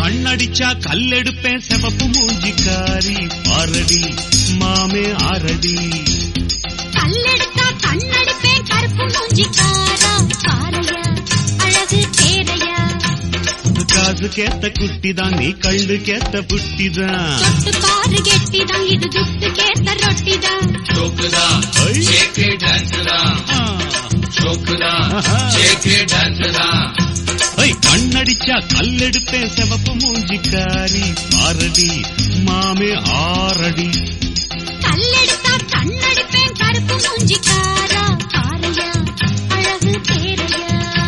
கண்ணடிச்சா கல்லெடுப்பேன் சிவப்பு மூஞ்சிக்காரி ஆரடி மாமே ஆரடி கல்லெடுத்தா கண்ணடிப்பேன் கருப்பு மூஞ்சிக்காரா காரையா அழகு தேரையா காசு கேத்த குட்டிதான் நீ கள்ளு கேத்த புட்டிதான் தொட்டு பாரு கெட்டிதான் இது துட்டு கேத்த ரொட்டிதான் शोकदा ஐ. शेके डांसदा ஆ. शोकदा ஆஹா. शेके डांसदा ஐ, கண்ணடிச்சா கல்லெடுப்பேன் சிவப்பு மூஞ்சிக்காரி ஆரடி மாமே ஆரடி கல்லெடுத்தா கண்ணடிப்பேன் கருப்பு மூஞ்சிக்காரா காரையா அழகு தேரையா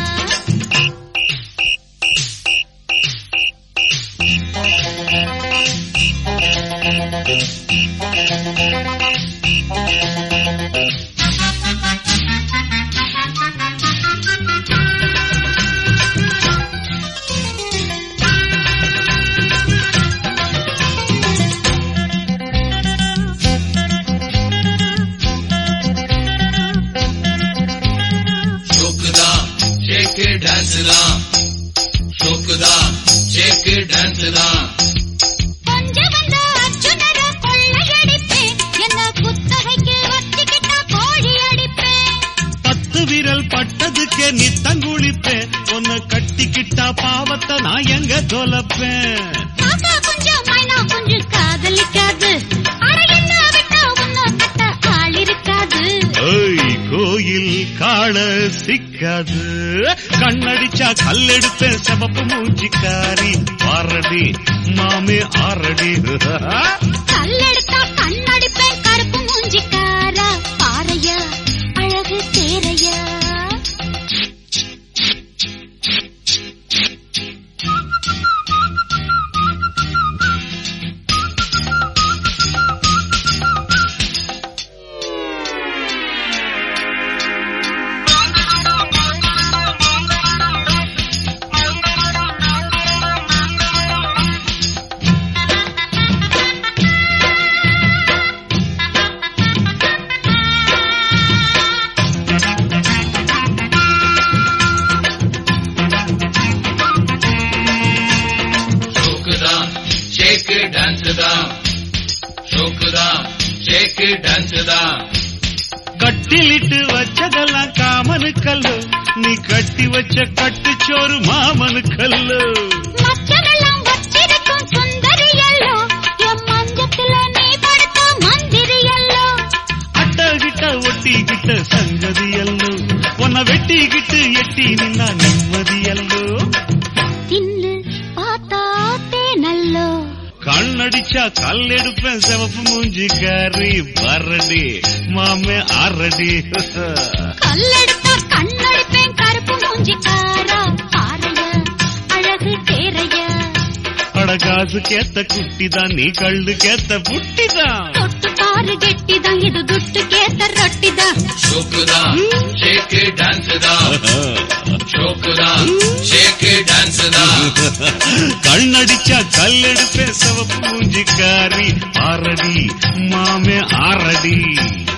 शोकदा शेके डांसदा शोकदा शेके डांसदा கொஞ்ச வந்த அர்ஜுனர கொள்ளையடிப்பேன் என்ன குத்தகைக்கு ஒத்திக்கிட்டா கோழி அடிப்பேன் பத்து விரல் பட்டதுக்கே நித்தங்குளிப்பேன் உன்னை கட்டிக்கிட்டா பாவத்தை நான் எங்க தொலைப்பேன் காக்கா கொஞ்சம் மைனா கொஞ்சம் காதலிக்காது அட என்ன விட்டா உன்னை கட்ட ஆள் இருக்காது ஏய் கோயில் காள சிக்காது கண்ணடிச்சா கல்லெடுப்பேன் சிவப்பு மூஞ்சிக்காரி ஆரடி மாமே ஆரடி கல்லெடுத்தா கண்ணடிப்பேன் கருப்பு மூஞ்சிக்காரா பாறையா அழகு தேரையா शोकदा शेके डांसदा शोकदा शेके डांसदा கட்டிலிட்டு வச்சதெல்லாம் காமனு கல்லு நீ கட்டி வச்ச கட்டுச்சோறு மாமனு கல்லு மச்சமெல்லாம் வச்சிருக்கும் சுந்தரியல்லோ என் மஞ்சத்துல நீ படுத்த மந்திரியல்லோ அட்டகிட்ட ஒட்டிக்கிட்ட சங்கதி அல்லோ உன்னை வெட்டிக்கிட்டு எட்டி நின்னா நிம்மதி அல்லோ தின்னு பார்த்தா தேனல்லோ கண்ணடிச்சா கல்லெடுப்பேன் சிவப்பு மூஞ்சிக்காரி பரடி மாமே ஆரடி கல்லெடுத்தா கண்ணடிப்பேன் கருப்பு மூஞ்சிக்காரா பாறையா அழகு தேரையா அட காசு கேத்த குட்டிதான் நீ கள்ளு கேத்த புட்டிதான் தொட்டு பாரு கெட்டிதான் இது துட்டு கேத்த ரொட்டிதான் शोकदा शेके डांसदा शोकदा शेके डांसदा கண்ணடிச்சா கல்லெடுப்பேன் சிவப்பு மூஞ்சிக்காரி ஆரடி மாமே ஆரடி